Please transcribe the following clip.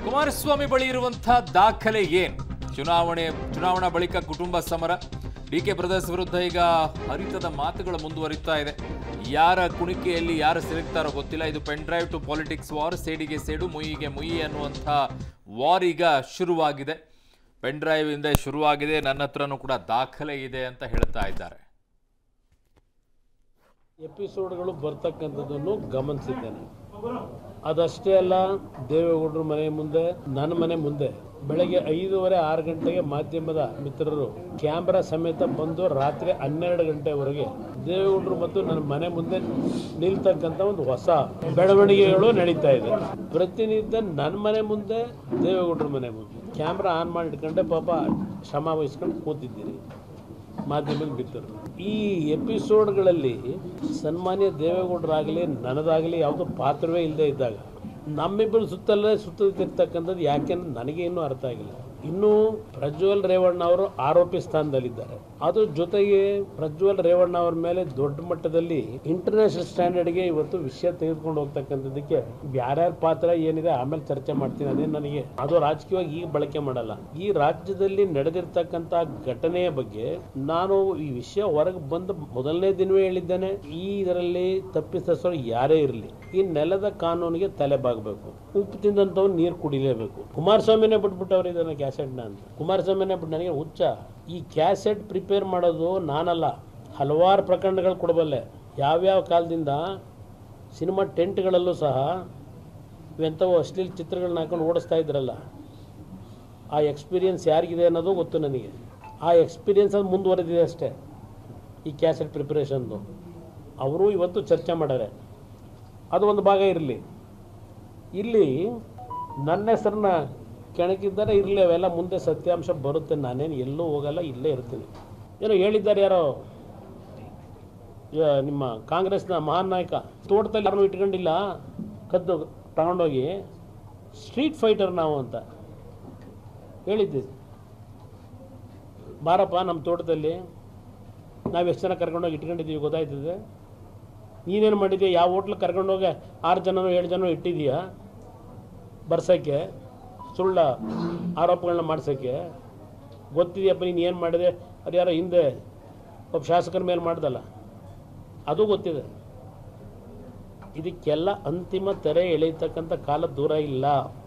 ಕುಮಾರಸ್ವಾಮಿ ಬಳಿ ಇರುವಂತಹ ದಾಖಲೆ ಏನು ಚುನಾವಣೆ ಚುನಾವಣಾ ಬಳಿಕ ಕುಟುಂಬ ಸಮರ ಡಿ ಕೆ ಬ್ರದರ್ಸ್ ವಿರುದ್ಧ ಈಗ ಹರಿತದ ಮಾತುಗಳು ಮುಂದುವರಿತಾ ಇದೆ ಯಾರ ಕುಣಿಕೆಯಲ್ಲಿ ಯಾರು ಸಿಲುಕ್ತಾರೋ ಗೊತ್ತಿಲ್ಲ ಇದು pen drive to politics war ಸೇಡಿಗೆ ಸೇಡು ಮುಯಿಗೆ ಮುಯಿ ಅನ್ನುವಂಥ ವಾರ್ ಈಗ ಶುರುವಾಗಿದೆ ಪೆನ್ ಡ್ರೈವ್ ಇಂದ ಶುರುವಾಗಿದೆ ನನ್ನ ಹತ್ರನೂ ಕೂಡ ದಾಖಲೆ ಇದೆ ಅಂತ ಹೇಳ್ತಾ ಇದ್ದಾರೆ ಎಪಿಸೋಡ್ಗಳು ಬರ್ತಕ್ಕಂಥದ್ದನ್ನು ಗಮನಿಸಿದ್ದೇನೆ ಅದಷ್ಟೇ ಅಲ್ಲ ದೇವೇಗೌಡರ ಮನೆ ಮುಂದೆ ನನ್ನ ಮನೆ ಮುಂದೆ ಬೆಳಗ್ಗೆ ಐದೂವರೆ ಆರು ಗಂಟೆಗೆ ಮಾಧ್ಯಮದ ಮಿತ್ರರು ಕ್ಯಾಮ್ರಾ ಸಮೇತ ಬಂದು ರಾತ್ರಿ ಹನ್ನೆರಡು ಗಂಟೆವರೆಗೆ ದೇವೇಗೌಡರು ಮತ್ತು ನನ್ನ ಮನೆ ಮುಂದೆ ನಿಲ್ತಕ್ಕಂಥ ಒಂದು ಹೊಸ ಬೆಳವಣಿಗೆಗಳು ನಡೀತಾ ಇದೆ ಪ್ರತಿನಿತ್ಯ ನನ್ನ ಮನೆ ಮುಂದೆ ದೇವೇಗೌಡರ ಮನೆ ಮುಂದೆ ಕ್ಯಾಮ್ರಾ ಆನ್ ಮಾಡಿ ಇಟ್ಕೊಂಡೆ ಪಾಪ ಶ್ರಮ ವಹಿಸ್ಕೊಂಡು ಕೂತಿದ್ದೀರಿ ಮಾಧ್ಯಮದ ಬಿತ್ತರು ಈ ಎಪಿಸೋಡ್ಗಳಲ್ಲಿ ಸನ್ಮಾನ್ಯ ದೇವೇಗೌಡರಾಗಲಿ ನನ್ನದಾಗಲಿ ಯಾವುದೋ ಪಾತ್ರವೇ ಇಲ್ಲದೆ ಇದ್ದಾಗ ನಮ್ಮಿಬ್ಬರು ಸುತ್ತಲೇ ಸುತ್ತುತ್ತಿರ್ತಕ್ಕಂಥದ್ದು ಯಾಕೆ ನನಗೆ ಇನ್ನೂ ಅರ್ಥ ಆಗಿಲ್ಲ ಇನ್ನು ಪ್ರಜ್ವಲ್ ರೇವಣ್ಣ ಅವರು ಆರೋಪಿ ಸ್ಥಾನದಲ್ಲಿದ್ದಾರೆ ಅದು ಜೊತೆಗೆ ಪ್ರಜ್ವಲ್ ರೇವಣ್ಣ ಅವರ ಮೇಲೆ ದೊಡ್ಡ ಮಟ್ಟದಲ್ಲಿ ಇಂಟರ್ನ್ಯಾಷನಲ್ ಸ್ಟ್ಯಾಂಡರ್ಡ್ಗೆ ಇವತ್ತು ವಿಷಯ ತೆಗೆದುಕೊಂಡು ಹೋಗ್ತಕ್ಕಂಥದ್ದಕ್ಕೆ ಯಾರ್ಯಾರ ಪಾತ್ರ ಏನಿದೆ ಆಮೇಲೆ ಚರ್ಚೆ ಮಾಡ್ತೀನಿ ಅದೇ ನನಗೆ ಅದು ರಾಜಕೀಯವಾಗಿ ಈಗ ಬಳಕೆ ಮಾಡಲ್ಲ ಈ ರಾಜ್ಯದಲ್ಲಿ ನಡೆದಿರ್ತಕ್ಕಂಥ ಘಟನೆಯ ಬಗ್ಗೆ ನಾನು ಈ ವಿಷಯ ಹೊರಗೆ ಬಂದ ಮೊದಲನೇ ದಿನವೇ ಹೇಳಿದ್ದೇನೆ ಈ ಇದರಲ್ಲಿ ತಪ್ಪಿತಸ್ಥರು ಯಾರೇ ಇರಲಿ ಈ ನೆಲದ ಕಾನೂನಿಗೆ ತಲೆ ಬಾಗಬೇಕು ಉಪ್ಪು ತಿಂದಂಥವ್ನು ನೀರು ಕುಡಿಲೇಬೇಕು ಕುಮಾರಸ್ವಾಮಿನೇ ಬಿಟ್ಬಿಟ್ಟವ್ರು ಇದನ್ನ ಕ್ಯಾಸೆಟ್ನ ಅಂತ ಕುಮಾರಸ್ವಾಮಿನೇ ಬಿಟ್ಟು ನನಗೆ ಹುಚ್ಚ ಈ ಕ್ಯಾಸೆಟ್ ಪ್ರಿಪೇರ್ ಮಾಡೋದು ನಾನಲ್ಲ ಹಲವಾರು ಪ್ರಕರಣಗಳು ಕೊಡಬಲ್ಲೆ ಯಾವ್ಯಾವ ಕಾಲದಿಂದ ಸಿನಿಮಾ ಟೆಂಟ್ಗಳಲ್ಲೂ ಸಹ ಇವೆಂಥವು ಅಶ್ಲೀಲ ಚಿತ್ರಗಳನ್ನ ಹಾಕೊಂಡು ಓಡಿಸ್ತಾ ಇದ್ರಲ್ಲ ಆ ಎಕ್ಸ್ಪೀರಿಯನ್ಸ್ ಯಾರಿಗಿದೆ ಅನ್ನೋದು ಗೊತ್ತು ನನಗೆ ಆ ಎಕ್ಸ್ಪೀರಿಯನ್ಸ್ ಅದು ಮುಂದುವರೆದಿದೆ ಅಷ್ಟೇ ಈ ಕ್ಯಾಸೆಟ್ ಪ್ರಿಪ್ರೇಷನ್ದು ಅವರು ಇವತ್ತು ಚರ್ಚೆ ಮಾಡ್ಯಾರೆ ಅದು ಒಂದು ಭಾಗ ಇರಲಿ ಇಲ್ಲಿ ನನ್ನ ಹೆಸರನ್ನ ಕೆಣಕಿದ್ದಾರೆ ಇರಲಿ ಅವೆಲ್ಲ ಮುಂದೆ ಸತ್ಯಾಂಶ ಬರುತ್ತೆ ನಾನೇನು ಎಲ್ಲೂ ಹೋಗಲ್ಲ ಇಲ್ಲೇ ಇರ್ತೀನಿ ಏನೋ ಹೇಳಿದ್ದಾರೆ ಯಾರೋ ಯ- ನಿಮ್ಮ ಕಾಂಗ್ರೆಸ್ನ ಮಹಾನ್ ನಾಯಕ ತೋಟದಲ್ಲಿ ಯಾರನ್ನೂ ಇಟ್ಕೊಂಡಿಲ್ಲ ಕದ್ದು ತಗೊಂಡೋಗಿ ಸ್ಟ್ರೀಟ್ ಫೈಟರ್ ನಾವು ಅಂತ ಹೇಳಿದ್ದೀವಿ ಬಾರಪ್ಪ ನಮ್ಮ ತೋಟದಲ್ಲಿ ನಾವು ಎಷ್ಟು ಜನ ಕರ್ಕೊಂಡೋಗಿ ಇಟ್ಕೊಂಡಿದ್ದೀವಿ ಗೊತ್ತಾಯ್ತದೆ ನೀನೇನು ಮಾಡಿದ್ಯಾ ಯಾವ ಹೋಟ್ಲಿಗೆ ಕರ್ಕೊಂಡೋಗಿ ಆರು ಜನನೋ ಏಳು ಜನನೋ ಇಟ್ಟಿದ್ದೀಯಾ ಬರ್ಸೋಕ್ಕೆ ಸುಳ್ಳ ಆರೋಪಗಳನ್ನ ಮಾಡ್ಸೋಕ್ಕೆ ಗೊತ್ತಿದೆಯಪ್ಪ ನೀನು ಏನು ಮಾಡಿದೆ ಅದು ಯಾರೋ ಹಿಂದೆ ಒಬ್ಬ ಶಾಸಕರ ಮೇಲೆ ಮಾಡ್ದಲ್ಲ ಅದು ಗೊತ್ತಿದೆ ಇದಕ್ಕೆಲ್ಲ ಅಂತಿಮ ತೆರೆ ಎಳೆಯತಕ್ಕಂಥ ಕಾಲ ದೂರ ಇಲ್ಲ